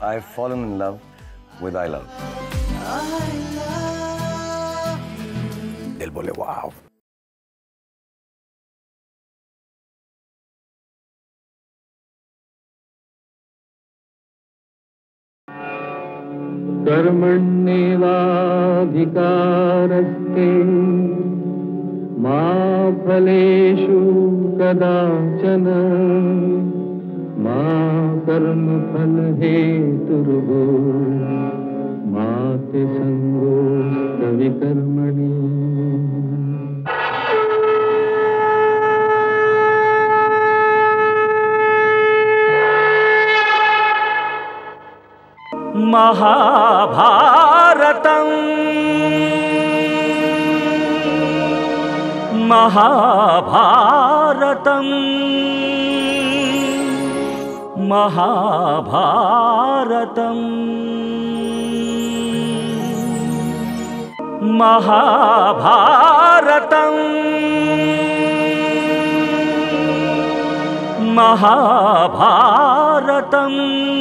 I've fallen in love with I Love. Del bole wow. कर्मण्येवाधिकारस्ते मा फलेषु कदाचन मा कर्मफलहेतुर्भो मा ते सङ्गोस्तविकर्मणि महाभारतम् महाभारतम् महाभारतम् महाभारतम् महाभारतम्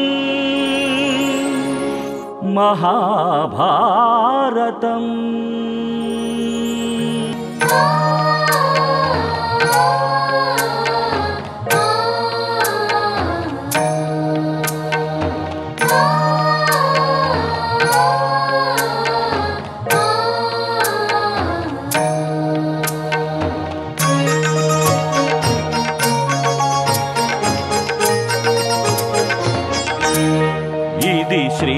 महाभारतम् ఇది శ్రీ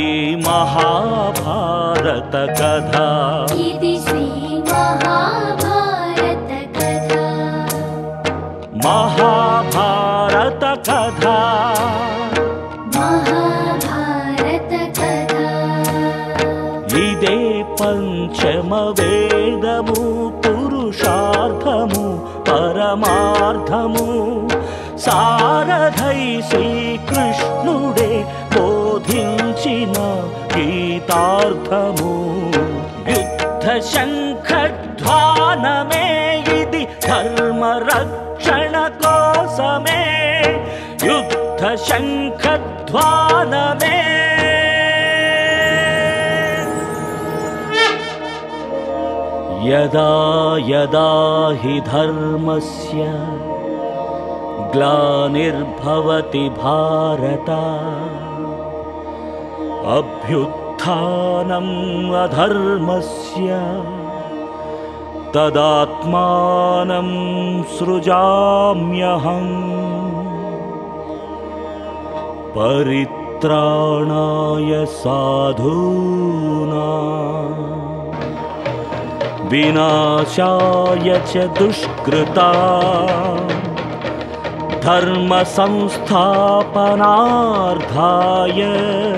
మహాభారత కథ इति श्रीमहाभारतकथा మహాభారత కథ महाभारतकथा ఇదే పంచమ వేదము పురుషార్థము పరమార్థము సారథై శ్రీకృష్ణుడే బోధించిన గీతార్థము యుద్ధ శంఖధ్వానమే ఇది ధర్మ రక్షణ కోసమే యుద్ధ శంఖధ్వానమే यदा यदा हि धर्मस्य ग्लानिर्भवति भारत अभ्युत्थानम् अधर्मस्य तदात्मानं सृजाम्यहम् परित्राणाय साधूना विनाशाय च दुष्कृता धर्मसंस्थापनार्थाय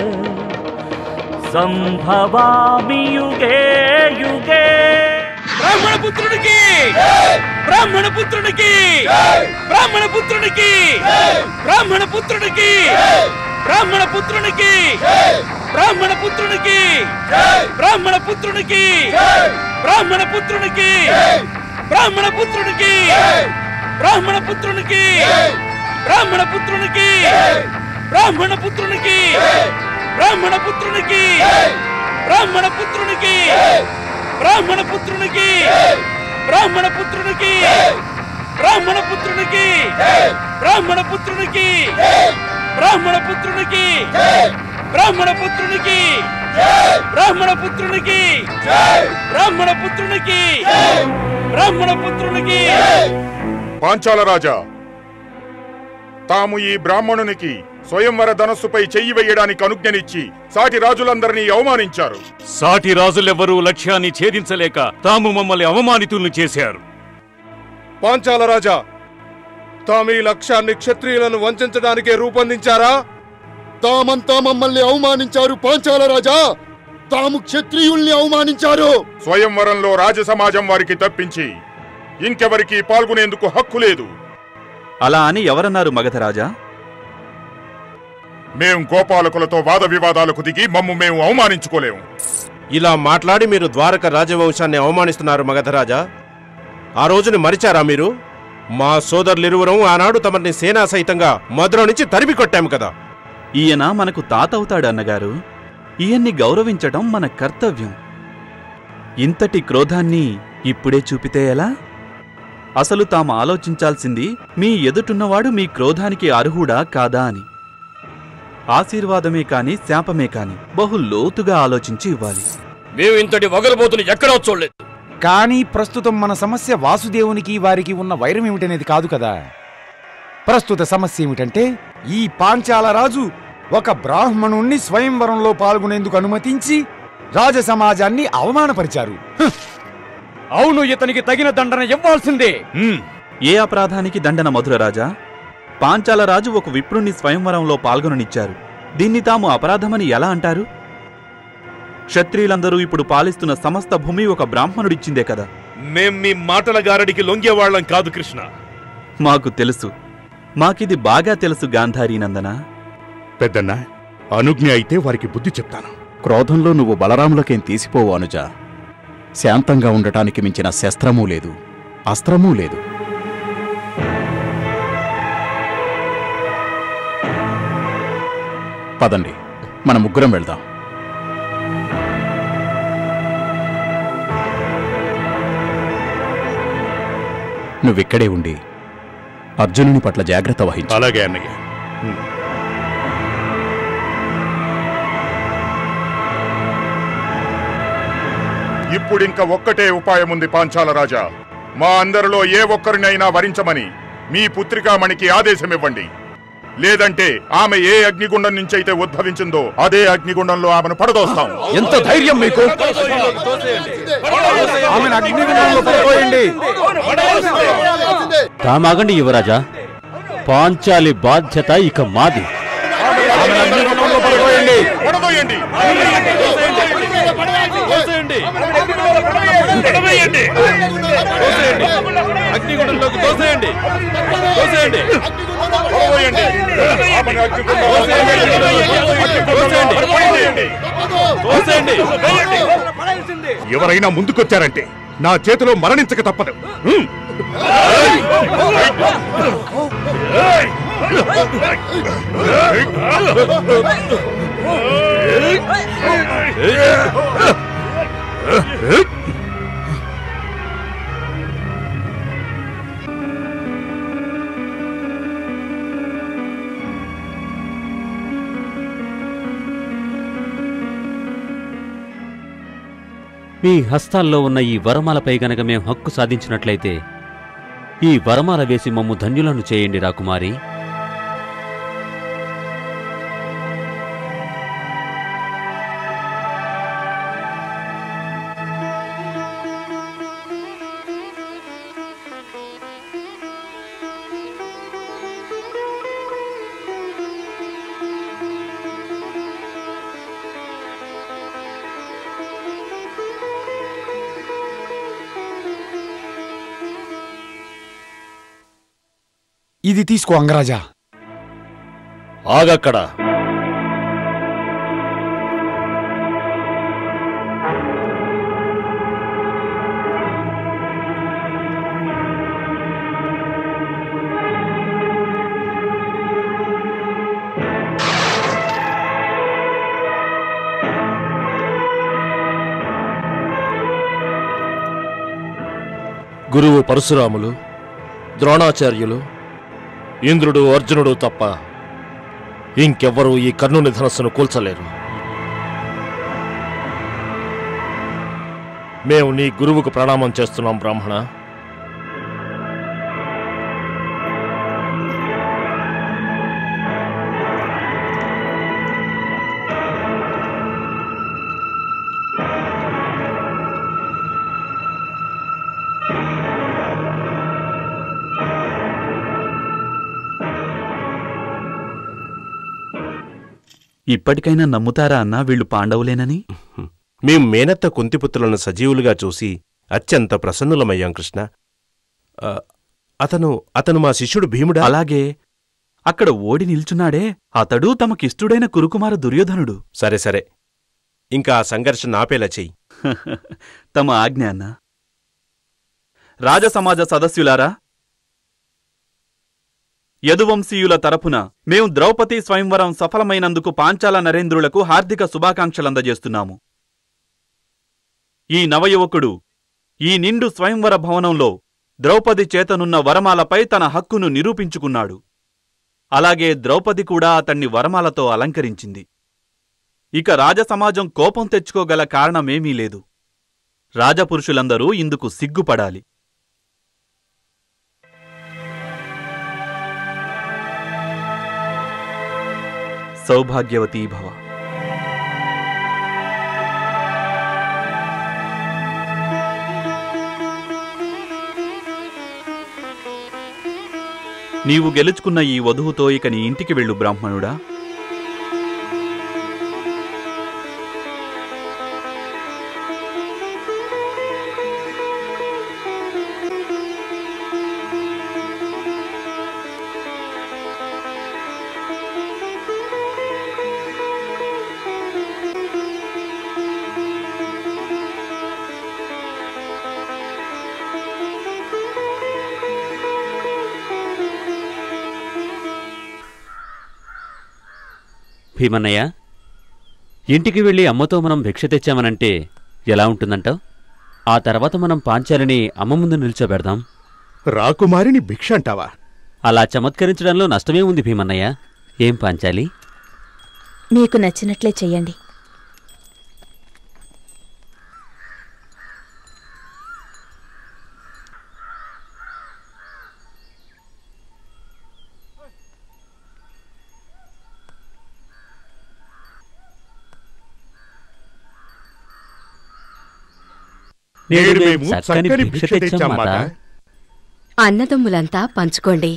सम्भवामि युगे युगे బ్రాహ్మణ పుత్రుడికి బ్రాహ్మణ పుత్రుడికి బ్రాహ్మణ పుత్రుడికి బ్రాహ్మణ పుత్రుడికి బ్రాహ్మణ పుత్రునికి బ్రాహ్మణ పుత్రునికి బ్రాహ్మణ పుత్రునికి బ్రాహ్మణ పుత్రునికి బ్రాహ్మణ పుత్రునికి బ్రాహ్మణ పుత్రునికి బ్రాహ్మణ పుత్రునికి బ్రాహ్మణ పుత్రునికి బ్రాహ్మణ పుత్రునికి బ్రాహ్మణ పుత్రునికి బ్రాహ్మణ పుత్రునికి బ్రాహ్మణ పుత్రునికి బ్రాహ్మణ పుత్రునికి బ్రాహ్మణ పుత్రునికి బ్రాహ్మణ పుత్రునికి బ్రాహ్మణ పుత్రునికి బ్రాహ్మణ పుత్రునికి బ్రాహ్మణ పుత్రునికి బ్రాహ్మణ పుత్రునికి పాంచాల రాజా తాము ఈ బ్రాహ్మణునికి స్వయంవర ధనస్సుపై చెయ్యి వేయడానికి అనుజ్ఞనిచ్చి సాటి రాజులందరినీ అవమానించారు సాటి రాజులెవ్వరూ లక్ష్యాన్ని ఛేదించలేక తాము మమ్మల్ని అవమానితుల్ని చేశారు పాంచాల రాజా తాము ఈ లక్ష్యాన్ని క్షత్రియులను వంచడానికే రూపొందించారా తామంతా మమ్మల్ని అవమానించారు పాంచాల రాజా తాము క్షత్రియుల్ని అవమానించారు స్వయంవరంలో రాజ సమాజం వారికి తప్పించి ఇంకెవరికి పాల్గొనేందుకు హక్కు లేదు అలా అని ఎవరన్నారు మగధరాజా మేం గోపాలకులతో వాద వివాదాలకు దిగి మమ్ము మేము అవమానించుకోలేము ఇలా మాట్లాడి మీరు ద్వారక రాజవంశాన్ని అవమానిస్తున్నారు మగధరాజా ఆ రోజుని మరిచారా మీరు మా సోదరులిరువురం ఆనాడు తమని సేనా సహితంగా మధుర నుంచి తరిమి కొట్టాము కదా ఈయన మనకు తాతవుతాడు అన్నగారు ఈయన్ని గౌరవించటం మన కర్తవ్యం ఇంతటి క్రోధాన్ని ఇప్పుడే చూపితే ఎలా అసలు తాము ఆలోచించాల్సింది మీ ఎదుటున్నవాడు మీ క్రోధానికి అర్హుడా కాదా అని ఆశీర్వాదమే కాని శాపమే కాని బహు లోతుగా ఆలోచించి ఇవ్వాలి మేము ఇంతటి వగలబోతుని ఎక్కడా చూడలేదు కానీ ప్రస్తుతం మన సమస్య వాసుదేవునికి వారికి ఉన్న వైరం ఏమిటనేది కాదు కదా ప్రస్తుత సమస్య ఏమిటంటే ఈ పాంచాల రాజు ఒక బ్రాహ్మణుణ్ణి స్వయంవరంలో పాల్గొనేందుకు అనుమతించి రాజ సమాజాన్ని అవమానపరిచారు హ్! అవును ఇతనికి తగిన దండన ఇవ్వాల్సిందే ఏ అపరాధానికి దండన మధురరాజా పాంచాలరాజు ఒక విప్రుణ్ణి స్వయంవరంలో పాల్గొననిచ్చారు దీన్ని తాము అపరాధమని ఎలా అంటారు క్షత్రియులందరూ ఇప్పుడు పాలిస్తున్న సమస్త భూమి ఒక బ్రాహ్మణుడిచ్చిందే కదా మేం మీ మాటల గారడికి లొంగేవాళ్ళం కాదు కృష్ణ మాకు తెలుసు మాకిది బాగా తెలుసు గాంధారీ నందన పెద్దన్న అనుజ్ఞ అయితే వారికి బుద్ధి చెప్తాను క్రోధంలో నువ్వు బలరాములకేం తీసిపోవు అనుజ శాంతంగా ఉండటానికి మించిన శస్త్రమూ లేదు అస్త్రమూ లేదు పదండి మన ముగ్గురం వెళ్దాం నువ్విక్కడే ఉండి అర్జునుని పట్ల జాగ్రత్త వహించు అలాగే అన్నయ్య ఇప్పుడింక ఒక్కటే ఉపాయం ఉంది పాంచాల రాజా మా అందరిలో ఏ ఒక్కరినైనా వరించమని మీ పుత్రికామణికి ఆదేశమివ్వండి లేదంటే ఆమె ఏ అగ్నిగుండం నుంచి అయితే ఉద్భవించిందో అదే అగ్నిగుండంలో ఆమెను పడదోస్తాం ఎంత ధైర్యం మీకు ఆమెను అగ్నిగుండంలో పడిపోయండి తామాగండి యువరాజా పాంచాలి బాధ్యత ఇక మాది పడిపోయండి పడదోయండి పడవేయండి. అగ్నిగుండంలోకి తోసేయండి తోసేయండి పడదోయండి. ఆమెను అగ్నిగుండంలో తోసేయండి తోసేయండి ఎవరైనా ముందుకొచ్చారంటే నా చేతిలో మరణించక తప్పదు హ్మ్. మీ హస్తాల్లో ఉన్న ఈ వరమాలపై గనక మేం హక్కు సాధించినట్లయితే ఈ వరమాల వేసి మమ్ము ధన్యులను చేయండి రాకుమారి ఇది తీసుకో అంగరాజా ఆగక్కడ గురువు పరశురాములు ద్రోణాచార్యులు ఇంద్రుడు అర్జునుడు తప్ప ఇంకెవ్వరూ ఈ కర్ణుని ధనస్సును కూల్చలేరు మేము నీ గురువుకు ప్రణామం చేస్తున్నాం బ్రాహ్మణ ఇప్పటికైనా నమ్ముతారా అన్నా వీళ్ళు పాండవులేనని మేం మేనత్త కుంతిపుత్రులను సజీవులుగా చూసి అత్యంత ప్రసన్నులమయ్యాం కృష్ణ ఆ, అతను అతను మా శిష్యుడు భీముడా అలాగే అక్కడ ఓడి నిల్చున్నాడే అతడు తమకిష్టుడైన కురుకుమార దుర్యోధనుడు సరే సరే ఇంకా ఆ సంఘర్షణ ఆపేలా చెయ్యి తమ ఆజ్ఞ అన్న రాజసమాజ సదస్యులారా యదువంశీయుల తరపున మేం ద్రౌపది స్వయంవరం సఫలమైనందుకు పాంచాల నరేంద్రులకు హార్దిక శుభాకాంక్షలందజేస్తున్నాము ఈ నవయువకుడు ఈ నిండు స్వయంవర భవనంలో ద్రౌపది చేతనున్న వరమాలపై తన హక్కును నిరూపించుకున్నాడు అలాగే ద్రౌపది కూడా అతన్ని వరమాలతో అలంకరించింది ఇక రాజసమాజం కోపం తెచ్చుకోగల కారణమేమీ లేదు రాజపురుషులందరూ ఇందుకు సిగ్గుపడాలి సౌభాగ్యవతీ భవ నీవు గెలుచుకున్న ఈ వధువుతో ఇక నీ ఇంటికి వెళ్ళు బ్రాహ్మణుడా భీమన్నయ్య ఇంటికి వెళ్ళి అమ్మతో మనం భిక్ష తెచ్చామనంటే ఎలా ఉంటుందంటావ్ ఆ తర్వాత మనం పాంచాలిని అమ్మ ముందు నిల్చోబెడదాం రాకుమారిని భిక్ష అంటావా అలా చమత్కరించడంలో నష్టమే ఉంది భీమన్నయ్య ఏం పాంచాలి మీకు నచ్చినట్లే చెయ్యండి నేడు మేము చక్కని చక్కని భిక్ష భిక్ష తెచ్చాం తెచ్చాం మాత మాత అన్నదమ్ములంతా పంచుకోండి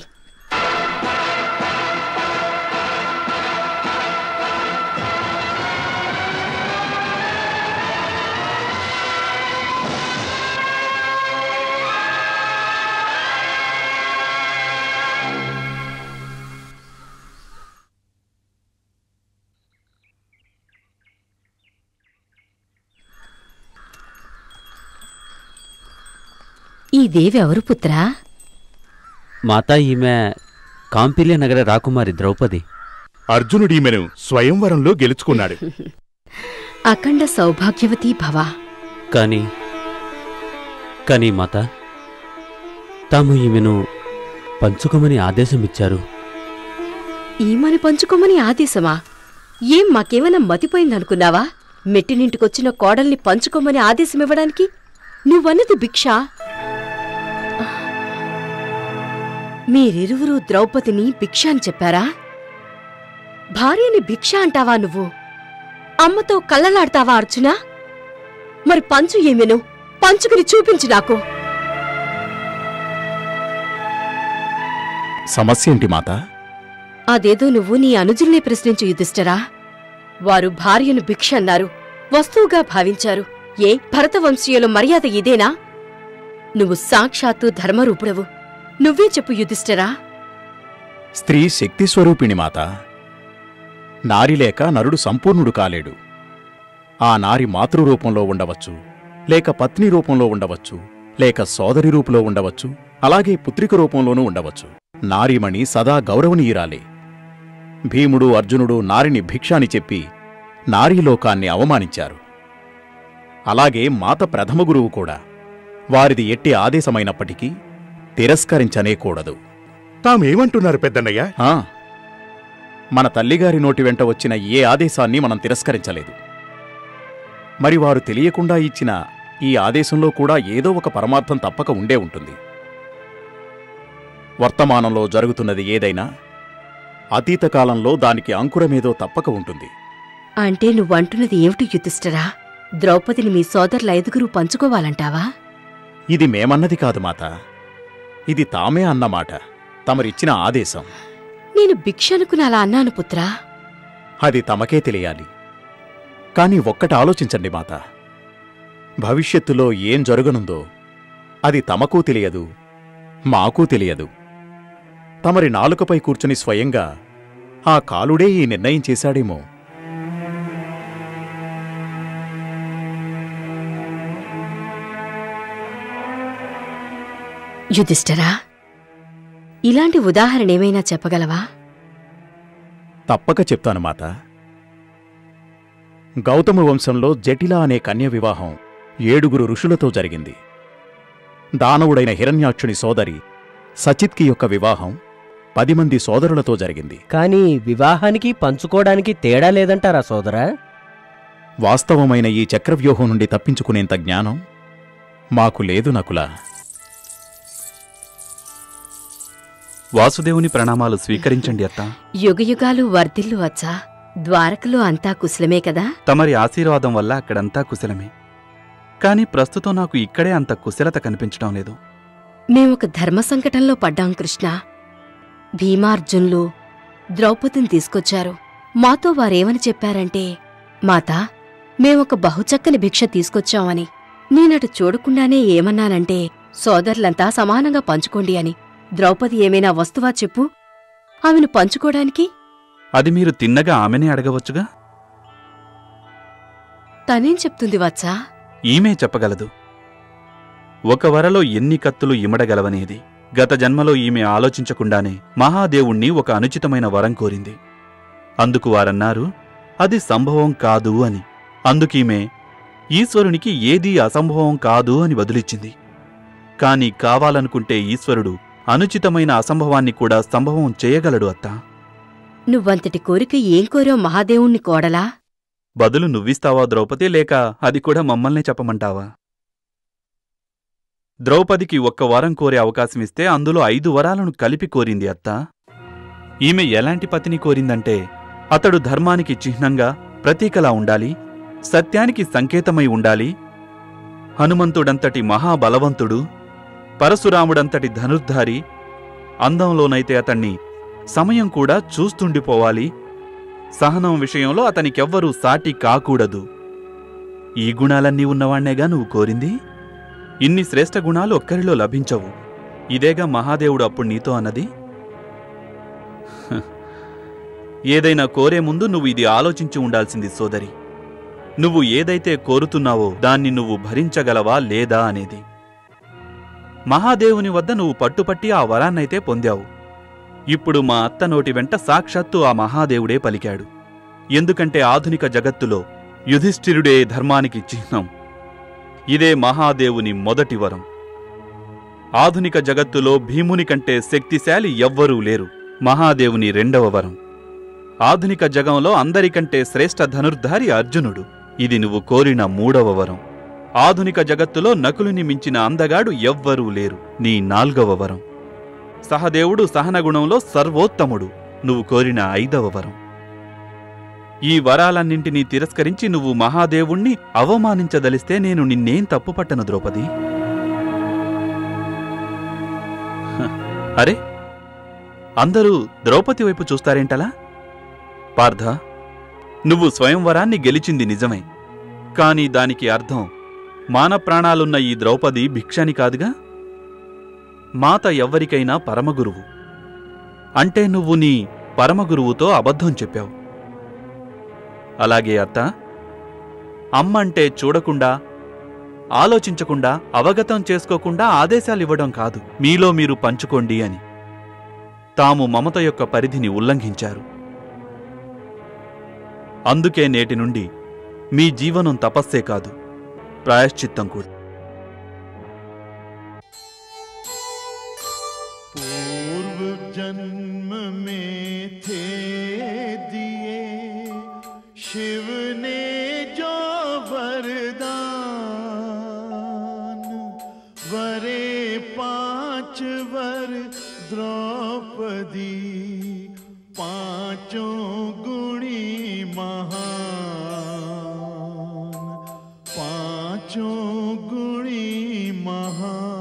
ఈ దేవి ఎవరు పుత్రా మాతా ఈమె కాంపిల్య నగర రాకుమారి ద్రౌపది అర్జునుడీమెను స్వయంవరంలో గెలుచుకున్నాడు అఖండ సౌభాగ్యవతీ భవ కాని కాని మాత తాము ఈమెను పంచుకోమని ఆదేశమిచ్చారు ఈమని పంచుకోమని ఆదేశమా ఏం మాకేమైనా మతిపోయిందనుకున్నావా మెట్టినింటికొచ్చిన కోడల్ని పంచుకోమని ఆదేశమివ్వడానికి నువ్వన్నది భిక్ష మీరిరువురు ద్రౌపదిని భిక్ష అని చెప్పారా భార్యని భిక్ష అంటావా నువ్వు అమ్మతో కళ్ళలాడతావా అర్జునా మరి పంచు ఏమెను పంచుకుని చూపించు నాకు సమస్య ఏంటి మాత అదేదో నువ్వు నీ అనుజుల్నే ప్రశ్నించు యుధిష్ఠరా వారు భార్యను భిక్ష అన్నారు వస్తువుగా భావించారు ఏ భరతవంశీయుల మర్యాద ఇదేనా నువ్వు సాక్షాత్తు ధర్మరూపుడవు నువ్వే చెప్పు యుధిష్ఠరా స్త్రీ శక్తి స్వరూపిణి మాత నారి లేక నరుడు సంపూర్ణుడు కాలేడు ఆ నారి మాతృరూపంలో ఉండవచ్చు లేక పత్ని రూపంలో ఉండవచ్చు లేక సోదరి రూపులో ఉండవచ్చు అలాగే పుత్రిక రూపంలోనూ ఉండవచ్చు నారీమణి సదా గౌరవనీయురాలే భీముడు అర్జునుడు నారిని భిక్ష అని చెప్పి నారీలోకాన్ని అవమానించారు అలాగే మాత ప్రథమ గురువు కూడా వారిది ఎట్టి ఆదేశమైనప్పటికీ తిరస్కరించనేకూడదు తామేమంటున్నారు పెద్దన్నయ్య ఆ, మన తల్లిగారి నోటి వెంట వచ్చిన ఏ ఆదేశాన్ని మనం తిరస్కరించలేదు మరి వారు తెలియకుండా ఇచ్చిన ఈ ఆదేశంలో కూడా ఏదో ఒక పరమార్థం తప్పక ఉండే ఉంటుంది వర్తమానంలో జరుగుతున్నది ఏదైనా అతీత కాలంలో దానికి అంకురమేదో తప్పక ఉంటుంది అంటే నువ్వంటున్నది ఏమిటి యుధిష్ఠరా ద్రౌపదిని మీ సోదరుల ఐదుగురు పంచుకోవాలంటావా ఇది మేమన్నది కాదు మాత ఇది తామే అన్నమాట తమరిచ్చిన ఆదేశం నేను భిక్ష అనుకుని అలా అన్నాను పుత్రా అది తమకే తెలియాలి కాని ఒక్కటి ఆలోచించండి మాత భవిష్యత్తులో ఏం జరగనుందో అది తమకూ తెలియదు మాకూ తెలియదు తమరి నాలుకపై కూర్చుని స్వయంగా ఆ కాలుడే ఈ నిర్ణయం చేశాడేమో యుధిష్ఠరా ఇలాంటి ఉదాహరణ ఏమైనా చెప్పగలవా తప్పక చెప్తాను మాత గౌతమ వంశంలో జటిల అనే కన్య వివాహం ఏడుగురు ఋషులతో జరిగింది దానవుడైన హిరణ్యాక్షుని సోదరి సచిత్కి యొక్క వివాహం పది మంది సోదరులతో జరిగింది కానీ వివాహానికి పంచుకోవడానికి తేడా లేదంటారా సోదరా వాస్తవమైన ఈ చక్రవ్యూహం నుండి తప్పించుకునేంత జ్ఞానం మాకు లేదు నకులా వాసుదేవుని ప్రణామాలు స్వీకరించండి అత్త యుగయుగాలు వర్ధిల్లు వచ్చా ద్వారకలో అంతా కుశలమే కదా తమరి ఆశీర్వాదం వల్ల అక్కడంతా కుశలమే కాని ప్రస్తుతం నాకు ఇక్కడే అంత కుశలత కనిపించడం లేదు మేమొక ధర్మ సంకటంలో పడ్డాం కృష్ణ భీమార్జున్లు ద్రౌపదిని తీసుకొచ్చారు మాతో వారేమని చెప్పారంటే మాతా మేమొక బహుచక్కని భిక్ష తీసుకొచ్చామని నేనటు చూడకుండానే ఏమన్నానంటే సోదరులంతా సమానంగా పంచుకోండి అని ద్రౌపది ఏమైనా వస్తువా చెప్పు ఆమెను పంచుకోడానికి అది మీరు తిన్నగా ఆమెనే అడగవచ్చుగా తనేం చెప్తుంది వచ్చా ఈమె చెప్పగలదు ఒక వరలో ఎన్ని కత్తులు ఇమడగలవనేది గత జన్మలో ఈమె ఆలోచించకుండానే మహాదేవుణ్ణి ఒక అనుచితమైన వరం కోరింది అందుకు వారన్నారు అది సంభవం కాదు అని అందుకీమె ఈశ్వరునికి ఏదీ అసంభవం కాదు అని బదులిచ్చింది కాని కావాలనుకుంటే ఈశ్వరుడు అనుచితమైన అసంభవాన్ని కూడా సంభవం చేయగలడు అత్తా నువ్వంతటి కోరిక ఏం కోరో మహాదేవుణ్ణి కోడలా బదులు నువ్విస్తావా ద్రౌపది లేక అది కూడా మమ్మల్నే చెప్పమంటావా ద్రౌపదికి ఒక్క వరం కోరే అవకాశమిస్తే అందులో ఐదు వరాలను కలిపి కోరింది అత్త ఈమె ఎలాంటి పతిని కోరిందంటే అతడు ధర్మానికి చిహ్నంగా ప్రతీకలా ఉండాలి సత్యానికి సంకేతమై ఉండాలి హనుమంతుడంతటి మహాబలవంతుడు పరశురాముడంతటి ధనుర్ధారి అందంలోనైతే అతణ్ణి సమయం కూడా చూస్తుండిపోవాలి సహనం విషయంలో అతనికెవ్వరూ సాటి కాకూడదు ఈ గుణాలన్నీ ఉన్నవాణ్ణేగా నువ్వు కోరింది ఇన్ని శ్రేష్ఠ గుణాలు ఒక్కరిలో లభించవు ఇదేగా మహాదేవుడు అప్పుడు నీతో అన్నది హ. ఏదైనా కోరే ముందు నువ్వు ఇది ఆలోచించి ఉండాల్సింది సోదరి నువ్వు ఏదైతే కోరుతున్నావో దాన్ని నువ్వు భరించగలవా లేదా అనేది మహాదేవుని వద్ద నువ్వు పట్టుపట్టి ఆ వరాన్నైతే పొందావు ఇప్పుడు మా అత్త నోటి వెంట సాక్షాత్తు ఆ మహాదేవుడే పలికాడు ఎందుకంటే ఆధునిక జగత్తులో యుధిష్ఠిరుడే ధర్మానికి చిహ్నం ఇదే మహాదేవుని మొదటి వరం ఆధునిక జగత్తులో భీముని కంటే శక్తిశాలి ఎవ్వరూ లేరు మహాదేవుని రెండవ వరం ఆధునిక జగంలో అందరికంటే శ్రేష్ఠ ధనుర్ధారి అర్జునుడు ఇది నువ్వు కోరిన మూడవ వరం ఆధునిక జగత్తులో నకులుని మించిన అందగాడు ఎవ్వరూ లేరు నీ నాల్గవ వరం సహదేవుడు సహనగుణంలో సర్వోత్తముడు నువ్వు కోరిన ఐదవ వరం ఈ వరాలన్నింటినీ తిరస్కరించి నువ్వు మహాదేవుణ్ణి అవమానించదలిస్తే నేను నిన్నేం తప్పుపట్టను ద్రౌపది హ, అరే అందరూ ద్రౌపది వైపు చూస్తారేంటలా పార్థ నువ్వు స్వయంవరాన్ని గెలిచింది నిజమే కాని దానికి అర్థం మాన ప్రాణాలున్న ఈ ద్రౌపది భిక్షని కాదుగా మాత ఎవ్వరికైనా పరమగురువు అంటే నువ్వు నీ పరమగురువుతో అబద్ధం చెప్పావు అలాగే అత్త అమ్మంటే చూడకుండా ఆలోచించకుండా అవగతం చేసుకోకుండా ఆదేశాలివ్వడం కాదు మీలో మీరు పంచుకోండి అని తాము మమత యొక్క పరిధిని ఉల్లంఘించారు అందుకే నేటి నుండి మీ జీవనం తపస్సే కాదు ప్రాయశ్చిత్తం కూడా पूर्व जन्म में थे दिए शिव ने जो वरदान वरे पांच वर द्रौपदी पांचों गुणी महान पांचों गुणी महान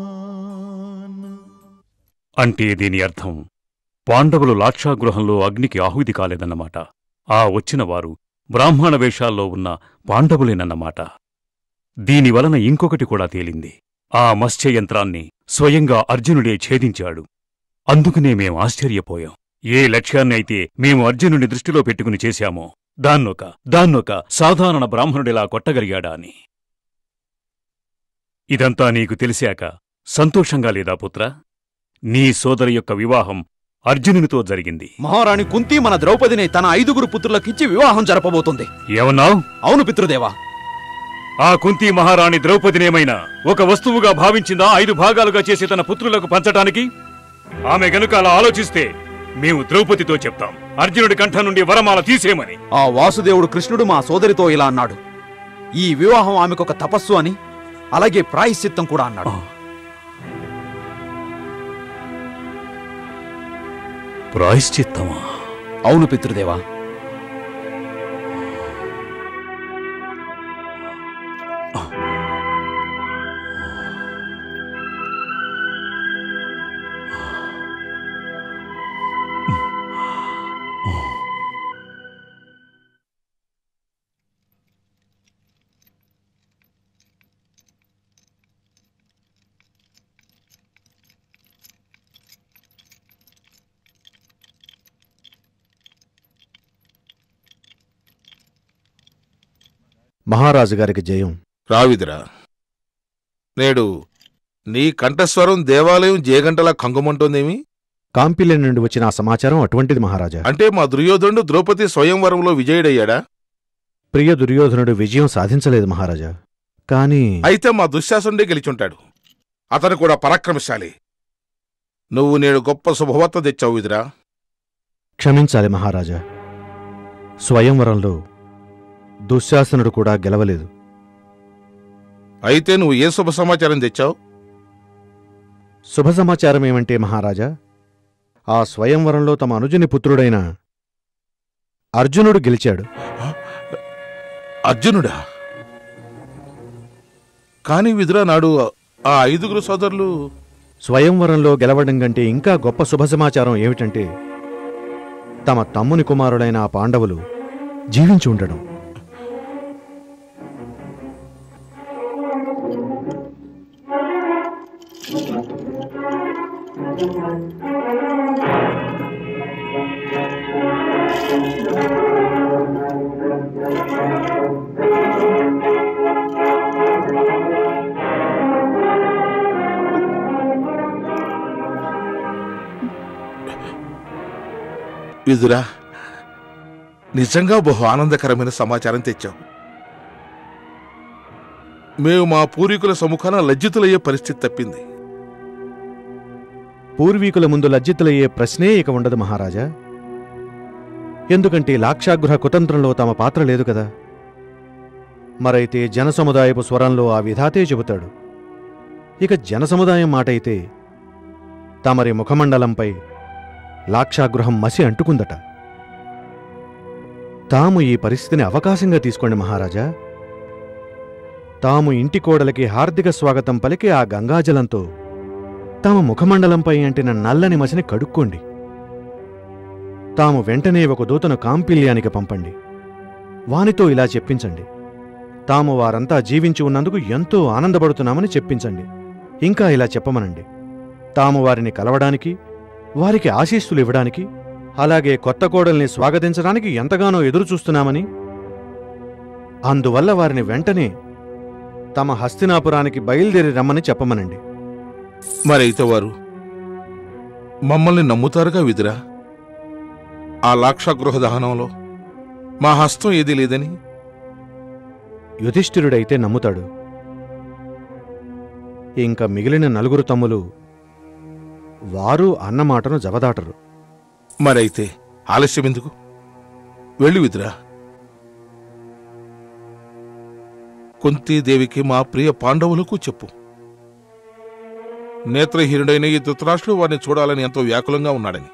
అంటే దీని అర్థం పాండవులు లాక్షాగృహంలో అగ్నికి ఆహుతి కాలేదన్నమాట ఆ వచ్చిన వారు బ్రాహ్మణ వేషాల్లో ఉన్న పాండవులేనన్నమాట దీనివలన ఇంకొకటి కూడా తేలింది ఆ మత్స్యయంత్రాన్ని స్వయంగా అర్జునుడే ఛేదించాడు అందుకనే మేం ఆశ్చర్యపోయాం ఏ లక్ష్యాన్ని అయితే మేము అర్జునుని దృష్టిలో పెట్టుకుని చేశామో దాన్నొక దాన్నొక సాధారణ బ్రాహ్మణుడిలా కొట్టగలిగాడా అని ఇదంతా నీకు తెలిసాక సంతోషంగా లేదా పుత్రా నీ సోదరి యొక్క వివాహం అర్జునునితో జరిగింది మహారాణి కుంతి మన ద్రౌపదిని తన ఐదుగురు పుత్రులకిచ్చి వివాహం జరపబోతుంది ఏమన్నావు అవును పితృదేవా ఆ కుంతి మహారాణి ద్రౌపదినేమైనా ఒక వస్తువుగా భావించిందా ఐదు భాగాలుగా చేసి తన పుత్రులకు పంచటానికి ఆమె గనుక అలా ఆలోచిస్తే మేము ద్రౌపదితో చెప్తాం అర్జునుడి కంఠం నుండి వరమాల తీసేయమని ఆ వాసుదేవుడు కృష్ణుడు మా సోదరితో ఇలా అన్నాడు ఈ వివాహం ఆమెకొక తపస్సు అని అలాగే ప్రాయశ్చిత్తం కూడా అన్నాడు ప్రాయశ్చిత్తమా అవును పితృదేవా మహారాజు గారికి జయం రావిదిరా నేడు నీ కంఠస్వరం దేవాలయం జేగంటలా కంగుమంటోందేమి కాంపిల్య నుండి వచ్చిన ఆ సమాచారం అటువంటిది మహారాజా అంటే మా దుర్యోధనుడు ద్రౌపది స్వయంవరంలో విజయుడయ్యాడా ప్రియ దుర్యోధనుడు విజయం సాధించలేదు మహారాజా కానీ అయితే మా దుశ్శాసనుడే గెలిచుంటాడు అతను కూడా పరాక్రమశాలి నువ్వు నేడు గొప్ప శుభవార్త తెచ్చావు విదిరా క్షమించాలి మహారాజా స్వయంవరంలో దుశ్శాసనుడు కూడా గెలవలేదు అయితే నువ్వు ఏ శుభ సమాచారం తెచ్చావు శుభ సమాచారం ఏమంటే మహారాజా ఆ స్వయంవరంలో తమ అనుజుని పుత్రుడైన అర్జునుడు గెలిచాడు అర్జునుడా కాని విదురా నాడు ఆ ఐదుగురు సోదరులు స్వయంవరంలో గెలవడం కంటే ఇంకా గొప్ప శుభ సమాచారం ఏమిటంటే తమ తమ్ముని కుమారుడైన ఆ పాండవులు జీవించి ఉండడం విదురా నిజంగా బహు ఆనందకరమైన సమాచారం తెచ్చావు మేము మా పూర్వీకుల సముఖాన లజ్జితులయ్యే పరిస్థితి తప్పింది పూర్వీకుల ముందు లజ్జితులయ్యే ప్రశ్నే ఇక ఉండదు మహారాజా ఎందుకంటే లాక్షాగృహ కుతంత్రంలో తమ పాత్ర లేదు కదా మరైతే జనసముదాయపు స్వరంలో ఆ విధాతే చెబుతాడు ఇక జనసముదాయం మాటైతే తమరి ముఖమండలంపై లాక్షాగృహం మసి అంటుకుందట తాము ఈ పరిస్థితిని అవకాశంగా తీసుకోండి మహారాజా తాము ఇంటి కోడలికి హార్దిక స్వాగతం పలికి ఆ గంగాజలంతో తమ ముఖమండలంపై అంటిన నల్లని మసిని కడుక్కోండి తాము వెంటనే ఒక దూతను కాంపిల్యానికి పంపండి వానితో ఇలా చెప్పించండి తాము వారంతా జీవించి ఉన్నందుకు ఎంతో ఆనందపడుతున్నామని చెప్పించండి ఇంకా ఇలా చెప్పమనండి తాము వారిని కలవడానికి వారికి ఆశీస్సులు ఇవ్వడానికి అలాగే కొత్త కోడల్ని స్వాగతించడానికి ఎంతగానో ఎదురుచూస్తున్నామని అందువల్ల వారిని వెంటనే తమ హస్తినాపురానికి బయలుదేరి రమ్మని చెప్పమనండి మరైతే వారు మమ్మల్ని నమ్ముతారుగా విదురా ఆ లాక్షాగృహ దహనంలో మా హస్తం ఏదీ లేదని యుధిష్ఠిరుడైతే నమ్ముతాడు ఇంకా మిగిలిన నలుగురు తమ్ములు వారు అన్నమాటను జవదాటరు మరైతే ఆలస్యం ఎందుకు వెళ్ళి విదురా కుంతీదేవికి మా ప్రియ పాండవులకు చెప్పు నేత్రహీనుడైన ఈ ధృతరాష్ట్రుడు వారిని చూడాలని ఎంతో వ్యాకులంగా ఉన్నాడని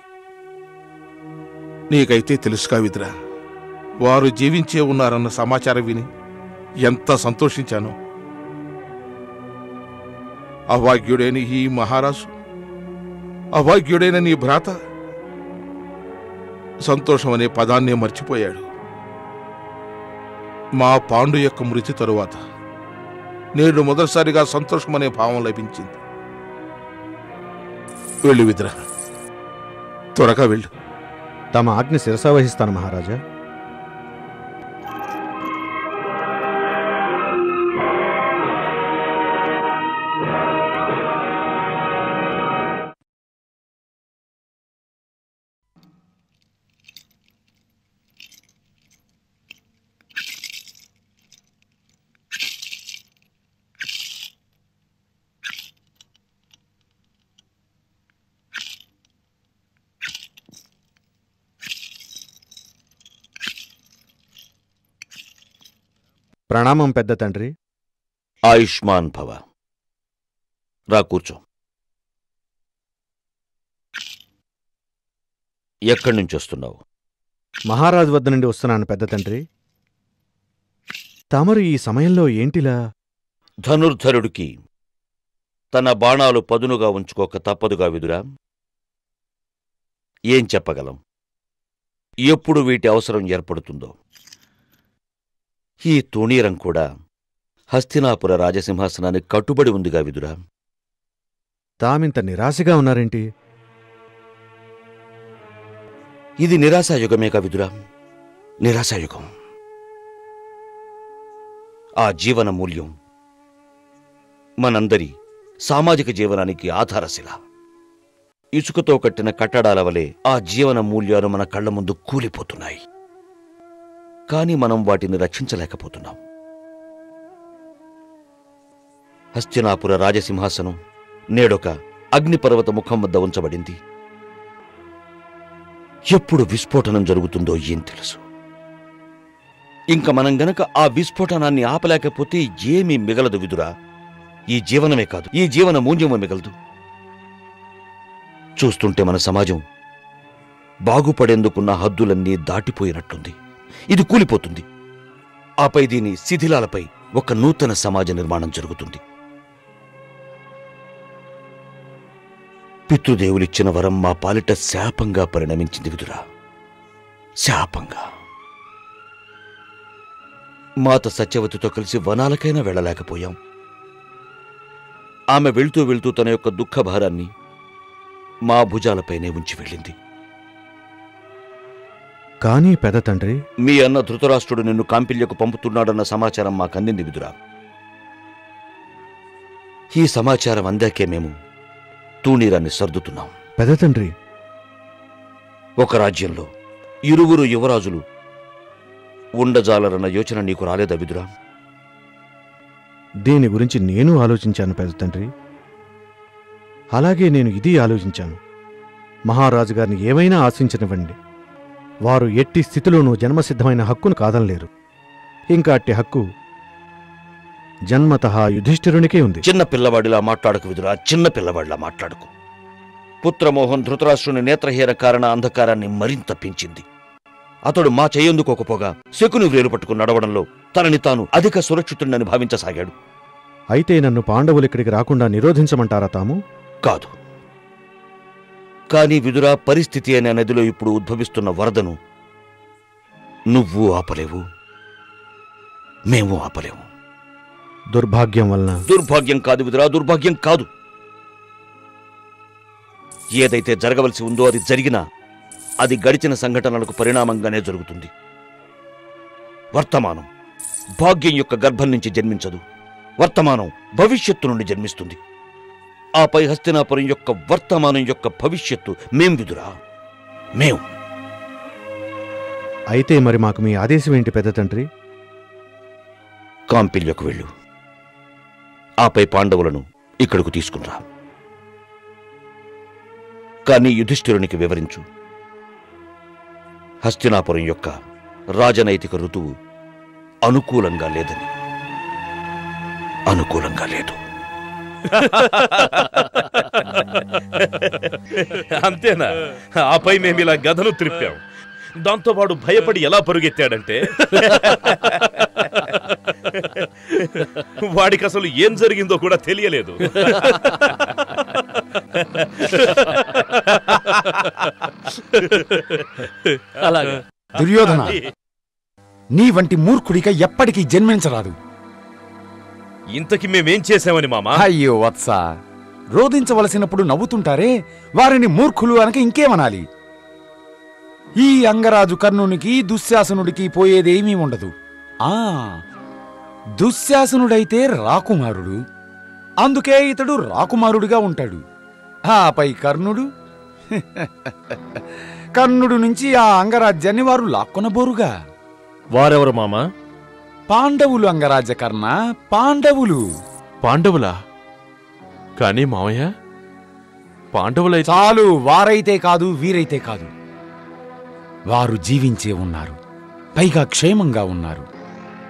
నీకైతే తెలుసుగా విదురా వారు జీవించే ఉన్నారన్న సమాచారం విని ఎంత సంతోషించానో అభాగ్యుడైన ఈ మహారాజు అభాగ్యుడైన నీ భ్రాత సంతోషం అనే పదాన్నే మర్చిపోయాడు మా పాండు యొక్క మృతి తరువాత నేడు మొదటిసారిగా సంతోషం అనే భావం లభించింది వెళ్ళు విద్ర త్వరగా వెళ్ళు తమ ఆజ్ఞ శిరసావహిస్తాను మహారాజా ప్రణామం పెద్ద తండ్రి ఆయుష్మాన్ భవ రా కూర్చో ఎక్కడి నుంచి వస్తున్నావు మహారాజు వద్ద నుండి వస్తున్నాను పెద్ద తండ్రి తమరు ఈ సమయంలో ఏంటిలా ధనుర్ధరుడికి తన బాణాలు పదునుగా ఉంచుకోక తప్పదుగా విదురా ఏం చెప్పగలం ఎప్పుడు వీటి అవసరం ఏర్పడుతుందో ఈ తూణీరం కూడా హస్తినాపుర రాజసింహాసనానికి కట్టుబడి ఉందిగా విదురా తామింత నిరాశగా ఉన్నారేంటి ఇది నిరాశాయుగమేగా విదురా నిరాశాయుగం ఆ జీవన మూల్యం మనందరి సామాజిక జీవనానికి ఆధారశిల ఇసుకతో కట్టిన కట్టడాల వలె ఆ జీవన మూల్యాలు మన కళ్ళ ముందు కూలిపోతున్నాయి కాని మనం వాటిని రక్షించలేకపోతున్నాం హస్తినాపుర రాజసింహాసనం నేడొక అగ్నిపర్వత ముఖం వద్ద ఉంచబడింది ఎప్పుడు విస్ఫోటనం జరుగుతుందో ఏం తెలుసు ఇంక మనం గనక ఆ విస్ఫోటనాన్ని ఆపలేకపోతే ఏమీ మిగలదు విదురా ఈ జీవనమే కాదు ఈ జీవన మూల్యము మిగలదు చూస్తుంటే మన సమాజం బాగుపడేందుకున్న హద్దులన్నీ దాటిపోయినట్టుంది ఇది కూలిపోతుంది ఆపై దీని శిథిలాలపై ఒక నూతన సమాజ నిర్మాణం జరుగుతుంది పితృదేవులిచ్చిన వరం మా పాలిట శాపంగా పరిణమించింది విదురా శాపంగా మాత సత్యవతితో కలిసి వనాలకైనా వెళ్ళలేకపోయాం ఆమె వెళ్తూ వెళ్తూ తన యొక్క దుఃఖభారాన్ని మా భుజాలపైనే ఉంచి వెళ్ళింది కానీ పెద్ద తండ్రి మీ అన్న ధృతరాష్ట్రుడు నిన్ను కాంపిల్యకు పంపుతున్నాడన్న సమాచారం మాకందింది విదురా ఈ సమాచారం అందాకే మేము తూణీరాన్ని సర్దుతున్నాం పెద్ద తండ్రి ఒక రాజ్యంలో ఇరువురు యువరాజులు ఉండజాలరన్న యోచన నీకు రాలేదా విదురా దీని గురించి నేను ఆలోచించాను పెద్ద తండ్రి అలాగే నేను ఇది ఆలోచించాను మహారాజు గారిని ఏమైనా ఆశించనివ్వండి వారు ఎట్టి స్థితిలోనూ జన్మసిద్ధమైన హక్కును కాదనలేరు ఇంకా అట్టి హక్కు జన్మతః యుధిష్ఠిరునికే ఉంది చిన్న పిల్లవాడిలా మాట్లాడకు విదురా చిన్న పిల్లవాడిలా మాట్లాడకు పుత్రమోహన్ ధృతరాష్ట్రుని నేత్రహీన కారణ అంధకారాన్ని మరింత పెంచింది అతడు మా చేయందుకోకపోగా శకుని వ్రేలు పట్టుకుని నడవడంలో తనని తాను అధిక సురక్షితుడని భావించసాగాడు అయితే నన్ను పాండవులు ఇక్కడికి రాకుండా నిరోధించమంటారా తాము కాదు కాని విదురా పరిస్థితి అనే నదిలో ఇప్పుడు ఉద్భవిస్తున్న వరదను నువ్వు ఆపలేవు మేము ఆపలేము దుర్భాగ్యం వలన దుర్భాగ్యం కాదు విదురా దుర్భాగ్యం కాదు ఏదైతే జరగవలసి ఉందో అది జరిగినా అది గడిచిన సంఘటనలకు పరిణామంగానే జరుగుతుంది వర్తమానం భాగ్యం యొక్క గర్భం నుంచి జన్మించదు వర్తమానం భవిష్యత్తు నుండి జన్మిస్తుంది ఆపై హస్తినాపురం యొక్క వర్తమానం యొక్క భవిష్యత్తు మేం విదురా మేం అయితే మరి మాకు మీ ఆదేశం ఏంటి పెద్ద తండ్రి కాంపిల్యకు వెళ్ళు ఆపై పాండవులను ఇక్కడకు తీసుకునిరా కానీ యుధిష్ఠిరునికి వివరించు హస్తినాపురం యొక్క రాజనైతిక ఋతువు అనుకూలంగా లేదని అనుకూలంగా లేదు అంతేనా ఆపై మేము ఇలా గదను త్రిప్పాం దాంతో వాడు భయపడి ఎలా పరుగెత్తాడంటే వాడికి అసలు ఏం జరిగిందో కూడా తెలియలేదు అలాగే దుర్యోధన నీ వంటి మూర్ఖుడిగా ఎప్పటికీ జన్మించరాదు ఇంతకి మేమేం చేశామని మామా అయ్యో వత్స రోధించవలసినప్పుడు నవ్వుతుంటారే వారిని మూర్ఖులు అనక ఇంకేమనాలి ఈ అంగరాజు కర్ణునికి దుశ్శాసనుడికి పోయేదేమీ ఉండదు ఆ దుశ్శాసనుడైతే రాకుమారుడు అందుకే ఇతడు రాకుమారుడిగా ఉంటాడు ఆపై కర్ణుడు కర్ణుడు నుంచి ఆ అంగరాజ్యాన్ని వారు లాక్కొనబోరుగా వారెవరు మామా పాండవులు అంగరాజ కర్ణ పాండవులు పాండవులా కానీ మామయ్య పాండవులై చాలు వారైతే కాదు వీరైతే కాదు వారు జీవించే ఉన్నారు పైగా క్షేమంగా ఉన్నారు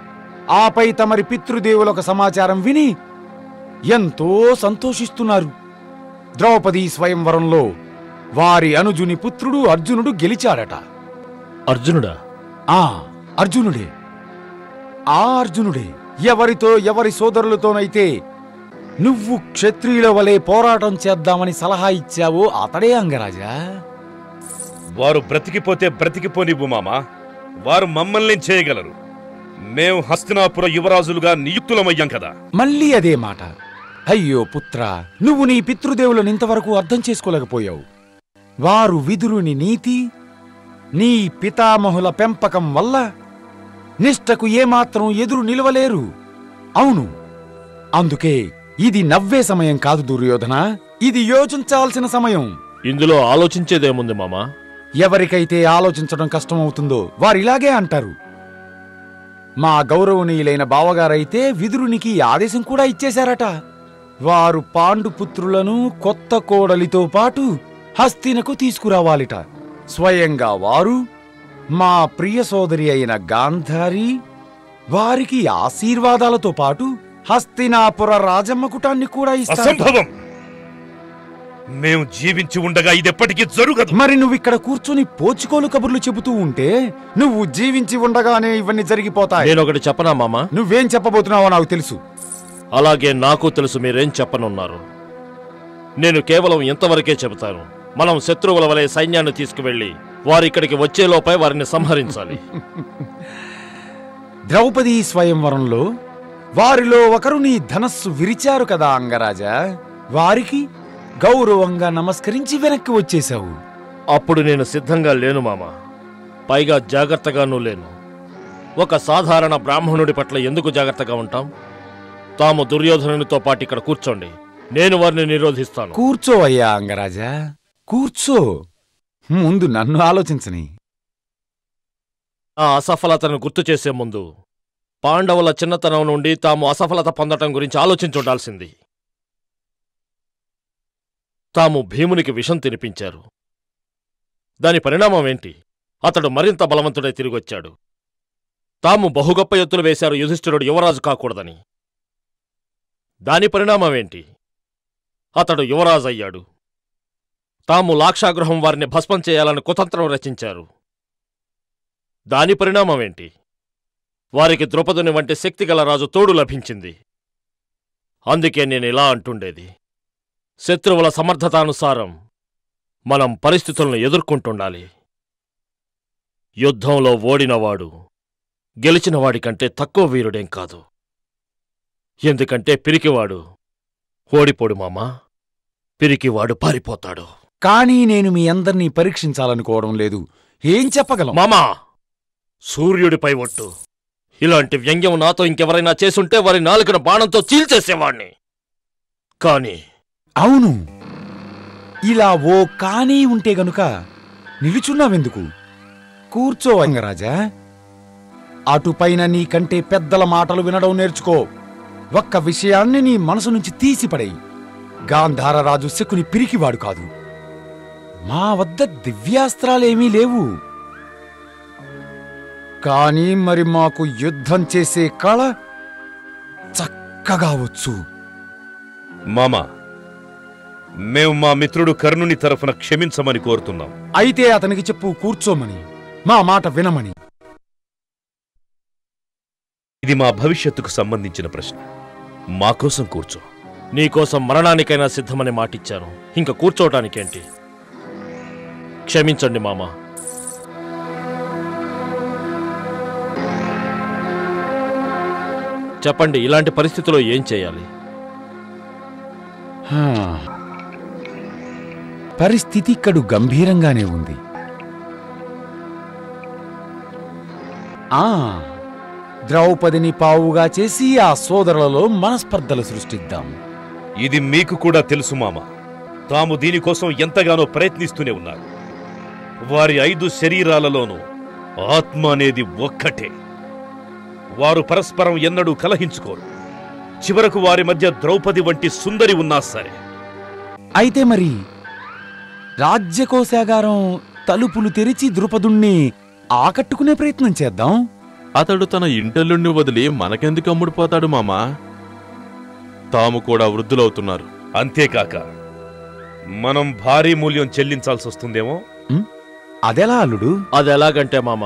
ఆపై తమరి పితృదేవులకు సమాచారం విని ఎంతో సంతోషిస్తున్నారు ద్రౌపది స్వయంవరంలో వారి అనుజుని పుత్రుడు అర్జునుడు గెలిచాడట అర్జునుడా ఆ అర్జునుడే ఆ అర్జునుడే ఎవరితో ఎవరి సోదరులతోనైతే నువ్వు క్షత్రియుల వలె పోరాటం చేద్దామని సలహా ఇచ్చావో అతడే అంగరాజా వారు బ్రతికిపోతే బ్రతికిపోనివ్వు మామా వారు మమ్మల్ని చేయగలరు మేం హస్తినాపుర యువరాజులుగా నియుక్తులమయ్యాం కదా మళ్ళీ అదే మాట అయ్యో పుత్ర నువ్వు నీ పితృదేవులను ఇంతవరకు అర్థం చేసుకోలేకపోయావు వారు విదురుని నీతి నీ పితామహుల పెంపకం వల్ల నిష్టకు ఏమాత్రం ఎదురు నిలవలేరు అవును అందుకే ఇది నవ్వే సమయం కాదు దుర్యోధన ఇది యోచించాల్సిన సమయం ఇందులో ఆలోచించేదేముంది మామా ఎవరికైతే ఆలోచించడం కష్టమవుతుందో వారిలాగే అంటారు మా గౌరవనీయులైన బావగారైతే విదురునికి ఆదేశం కూడా ఇచ్చేశారట వారు పాండుపుత్రులను కొత్త కోడలితో పాటు హస్తినకు తీసుకురావాలిట స్వయంగా వారు మా ప్రియ సోదరి అయిన గాంధారి వారికి ఆశీర్వాదాలతో పాటు హస్తినాపుర రాజమ్మకుటాన్ని కూడా ఇస్తారు అసంభవం మేము జీవించి ఉండగా ఇది ఎప్పటికీ జరుగదు మరి నువ్వు ఇక్కడ కూర్చొని పోచుకోలు కబుర్లు చెబుతూ ఉంటే నువ్వు జీవించి ఉండగానే ఇవన్నీ జరిగిపోతాయి నేను ఒకటి చెప్పనా మామా నువ్వేం చెప్పబోతున్నావో నాకు తెలుసు అలాగే నాకు తెలుసు మీరేం చెప్పనున్నారు నేను కేవలం ఇంతవరకే చెబుతాను మనం శత్రువుల వలె సైన్యాన్ని తీసుకువెళ్ళి వారిక్కడికి వచ్చేలోపై వారిని సంహరించాలి ద్రౌపది స్వయంవరంలో వారిలో ఒకరు నీ ధనస్సు విరిచారు కదా అంగరాజా వారికి గౌరవంగా నమస్కరించి వెనక్కి వచ్చేశావు అప్పుడు నేను సిద్ధంగా లేను మామ పైగా జాగ్రత్తగానూ లేను ఒక సాధారణ బ్రాహ్మణుడి పట్ల ఎందుకు జాగ్రత్తగా ఉంటాం తాము దుర్యోధనునితో పాటు ఇక్కడ కూర్చోండి నేను వారిని నిరోధిస్తాను కూర్చో అయ్యా అంగరాజా కూర్చో ముందు నన్ను ఆలోచించని ఆ అసఫలతను గుర్తు చేసే ముందు పాండవుల చిన్నతనం నుండి తాము అసఫలత పొందటం గురించి ఆలోచించుండాల్సింది తాము భీమునికి విషం తినిపించారు దాని పరిణామం ఏంటి అతడు మరింత బలవంతుడై తిరిగొచ్చాడు తాము బహుగొప్ప ఎత్తులు వేశారు యుధిష్ఠిరుడు యువరాజు కాకూడదని దాని పరిణామం ఏంటి అతడు యువరాజు అయ్యాడు తాము లాక్షాగృహం వారిని భస్మం చేయాలని కుతంత్రం రచించారు దాని పరిణామం ఏంటి వారికి ద్రౌపదుని వంటి శక్తిగల రాజు తోడు లభించింది అందుకే నేను ఇలా అంటుండేది శత్రువుల సమర్థతానుసారం మనం పరిస్థితులను ఎదుర్కొంటుండాలి యుద్ధంలో ఓడినవాడు గెలిచినవాడి కంటే తక్కువ వీరుడేం కాదు ఎందుకంటే పిరికివాడు ఓడిపోడు మామా పిరికివాడు పారిపోతాడు కానీ నేను మీ అందరినీ పరీక్షించాలనుకోవడం లేదు ఏం చెప్పగలం మామా సూర్యుడిపై ఒట్టు ఇలాంటి వ్యంగ్యం నాతో ఇంకెవరైనా చేసుంటే వారి నాలుకను బాణంతో చీల్చేసేవాణ్ణి కాని అవును ఇలా ఓ కానీ ఉంటే గనుక నిలుచున్నావెందుకు కూర్చో అంగరాజా అటుపైన నీకంటే పెద్దల మాటలు వినడం నేర్చుకో ఒక్క విషయాన్ని నీ మనసు నుంచి తీసిపడేయి గాంధారరాజు శకుని పిరికివాడు కాదు మా వద్ద దివ్యాస్త్రాలేమీ లేవు కానీ మరి మాకు యుద్ధం చేసే కళ చక్కగా వచ్చు మామా మేము మా మిత్రుడు కర్ణుని తరఫున క్షమించమని కోరుతున్నాం అయితే అతనికి చెప్పు కూర్చోమని మా మాట వినమని ఇది మా భవిష్యత్తుకు సంబంధించిన ప్రశ్న మా కోసం కూర్చో నీకోసం మరణానికైనా సిద్ధమని మాటిచ్చాను ఇంక కూర్చోవటానికేంటి క్షమించండి మామా చెప్పండి ఇలాంటి పరిస్థితిలో ఏం చేయాలి హా. పరిస్థితి ఇక్కడు గంభీరంగానే ఉంది ఆ ద్రౌపదిని పావుగా చేసి ఆ సోదరులలో మనస్పర్ధలు సృష్టిద్దాం ఇది మీకు కూడా తెలుసు మామ తాము దీనికోసం ఎంతగానో ప్రయత్నిస్తూనే ఉన్నారు వారి ఐదు శరీరాలలోనూ ఆత్మ అనేది ఒక్కటే వారు పరస్పరం ఎన్నడూ కలహించుకోరు చివరకు వారి మధ్య ద్రౌపది వంటి సుందరి ఉన్నా సరే అయితే మరి రాజ్యకోశాగారం తలుపులు తెరిచి ద్రుపదుణ్ణి ఆకట్టుకునే ప్రయత్నం చేద్దాం అతడు తన ఇంటల్లుండి వదిలి మనకెందుకు అమ్ముడుపోతాడు మామా తాము కూడా వృద్ధులవుతున్నారు అంతేకాక మనం భారీ మూల్యం చెల్లించాల్సి వస్తుందేమో అదెలా అల్లుడు అది ఎలాగంటే మామ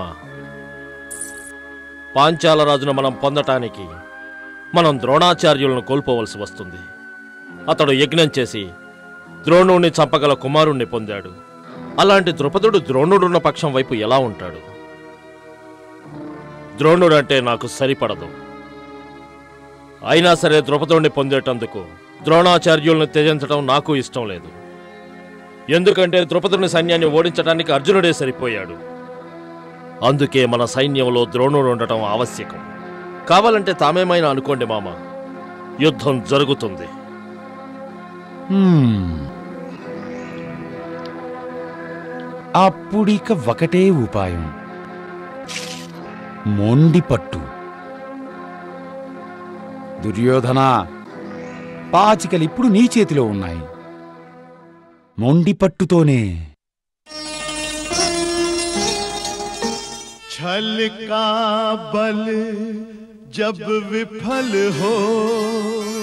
పాంచాల రాజును మనం పొందటానికి మనం ద్రోణాచార్యులను కోల్పోవలసి వస్తుంది అతడు యజ్ఞం చేసి ద్రోణుణ్ణి చంపగల కుమారుణ్ణి పొందాడు అలాంటి ద్రుపదుడు ద్రోణుడున్న పక్షం వైపు ఎలా ఉంటాడు ద్రోణుడంటే నాకు సరిపడదు అయినా సరే ద్రుపదుణ్ణి పొందేటందుకు ద్రోణాచార్యులను త్యజించడం నాకు ఇష్టం లేదు ఎందుకంటే ద్రుపదుని సైన్యాన్ని ఓడించడానికి అర్జునుడే సరిపోయాడు అందుకే మన సైన్యంలో ద్రోణుడు ఉండటం ఆవశ్యకం కావాలంటే తామేమైనా అనుకోండి మామ యుద్ధం జరుగుతుంది హ్మ్. అప్పుడిక ఒకటే ఉపాయం మొండి పట్టు దుర్యోధన పాచికలిప్పుడు నీ చేతిలో ఉన్నాయి మొండి పట్టుతోనే छल का बल जब विफल हो